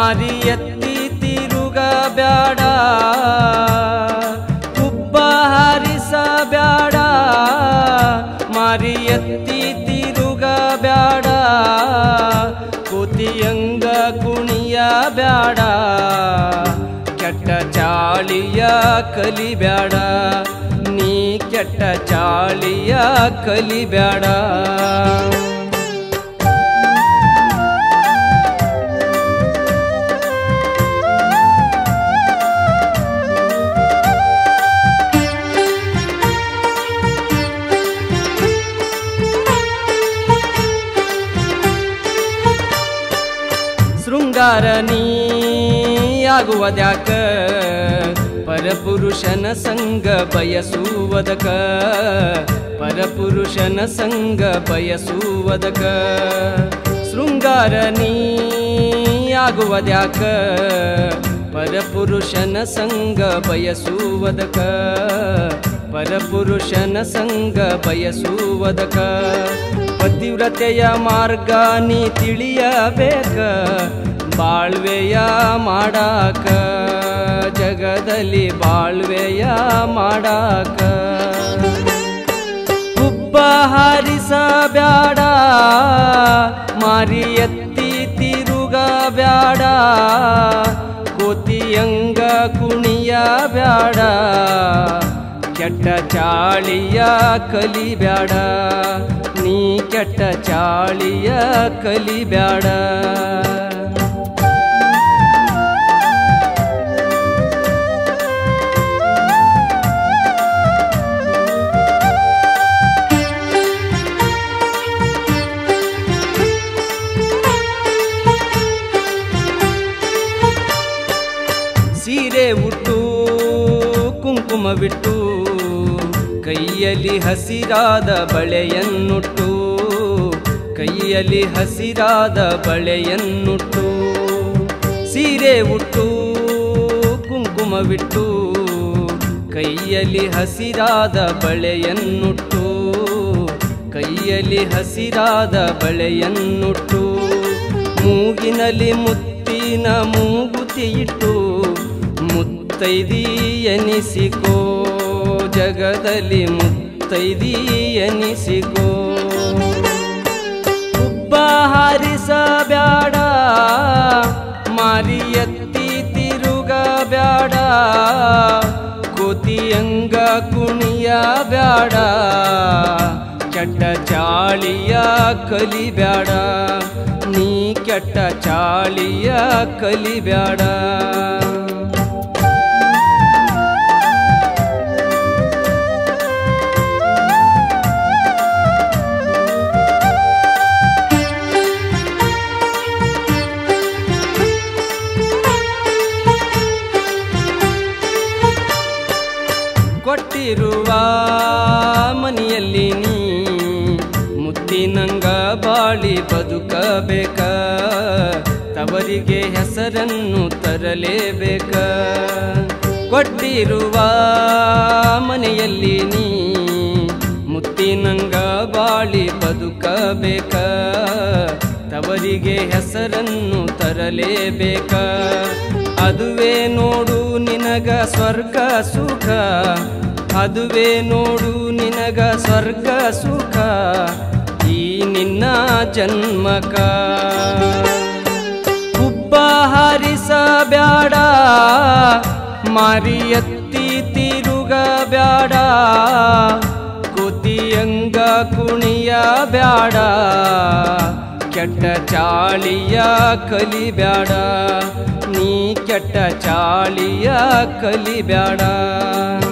ಮಾರಿ ಎತ್ತಿ ತಿರುಗ ಬ್ಯಾಡ ಹುಬ್ಬ ಹಾರಿಸ ಬ್ಯಾಡ ಮಾರಿ ಎತ್ತಿ ತಿರುಗ ಬ್ಯಾಡ ಕೂತಿಯಂಗ ಕುಣಿಯ ಬ್ಯಾಡ ಕೆಟ್ಟ ಚಾಳಿಯ ಕಲಿಬ್ಯಾಡ ನೀ ಕೆಟ್ಟ ಚಾಳಿಯ ಕಲಿಬ್ಯಾಡ ಶೃಂಗಾರ ನೀಯಾಗುವುದ್ಯಾಕ ಪರಪುರುಷನ ಸಂಗ ಬಯಸುವುದಕ ಪರಪುರುಷನ ಸಂಗ ಬಯಸುವುದಕ ಶೃಂಗಾರ ನೀಯಾಗುವುದ್ಯಾಕ ಪರಪುರುಷನ ಸಂಗ ಬಯಸುವುದಕ ಪರಪುರುಷನ ಸಂಗ ಬಯಸುವುದಕ ಪತಿವ್ರತೆಯ ಮಾರ್ಗ ನೀ ತಿಳಿಯಬೇಕ ಬಾಳ್ವೆಯ ಮಾಡಾಕ ಜಗದಲ್ಲಿ ಬಾಳ್ವೆಯ ಮಾಡಾಕ ಹುಬ್ಬ ಹಾರಿಸ ಬ್ಯಾಡ ಮಾರಿ ಎತ್ತಿ ತಿರುಗ ಬ್ಯಾಡ ಕೋತಿಯಂಗ ಕುಣಿಯ ಬ್ಯಾಡ ಕೆಟ್ಟ ಚಾಳಿಯ ಕಲಿಬ್ಯಾಡ ನೀ ಕೆಟ್ಟ ಚಾಳಿಯ ಕಲಿಬ್ಯಾಡ ಸೀರೆ ಉಟ್ಟು ಕುಂಕುಮವಿಟ್ಟು ಕೈಯಲ್ಲಿ ಹಸಿರಾದ ಬಳೆಯನ್ನುಟ್ಟು ಕೈಯಲ್ಲಿ ಹಸಿರಾದ ಬಳೆಯನ್ನುಟ್ಟು ಸೀರೆ ಉಟ್ಟು ಕುಂಕುಮವಿಟ್ಟು ಕೈಯಲ್ಲಿ ಹಸಿರಾದ ಬಳೆಯನ್ನುಟ್ಟು ಕೈಯಲ್ಲಿ ಹಸಿರಾದ ಬಳೆಯನ್ನುಟ್ಟು ಮೂಗಿನಲ್ಲಿ ಮುತ್ತಿನ ಮೂಗುತಿ ಇಟ್ಟು ಮುತ್ತೈದಿ ಎನಿಸಿಕೋ ಜಗದಲ್ಲಿ ಮುತ್ತೈದಿ ಎನಿಸಿಕೋ ಹುಬ್ಬ ಹಾರಿಸ ಬ್ಯಾಡ ಮಾರಿ ಎತ್ತಿ ತಿರುಗ ಬ್ಯಾಡ ಕೋತಿಯಂಗ ಕುಣಿಯ ಬ್ಯಾಡ ಕೆಟ್ಟ ಚಾಳಿಯ ಕಲಿಬ್ಯಾಡ ನೀ ಕೆಟ್ಟ ಚಾಳಿಯ ಕಲಿಬ್ಯಾಡ ಕೊಟ್ಟಿರುವ ಮನೆಯಲ್ಲಿ ನೀ ಮುತ್ತಿನಂಗ ಬಾಳಿ ಬದುಕಬೇಕ ತವರಿಗೆ ಹೆಸರನ್ನು ತರಲೇಬೇಕ ಕೊಟ್ಟಿರುವ ಮನೆಯಲ್ಲಿ ನೀ ಮುತ್ತಿನಂಗ ಬಾಳಿ ಬದುಕಬೇಕ ತವರಿಗೆ ಹೆಸರನ್ನು ತರಲೇಬೇಕ ಅದುವೇ ನೋಡು ನಿನಗ ಸ್ವರ್ಗ ಸುಖ ಅದುವೇ ನೋಡು ನಿನಗ ಸ್ವರ್ಗ ಸುಖ ಈ ನಿನ್ನ ಜನ್ಮಕ ಹುಬ್ಬ ಹಾರಿಸ ಬ್ಯಾಡ ಮಾರಿ ಎತ್ತಿ ತಿರುಗ ಬ್ಯಾಡ ಕುತಿಯಂಗ ಕುಣಿಯ ಬ್ಯಾಡ ಕೆಟ್ಟ ಚಾಳಿಯ ಕಲಿಬ್ಯಾಡ ನೀ ಕೆಟ್ಟ ಚಾಳಿಯ ಕಲಿಬ್ಯಾಡ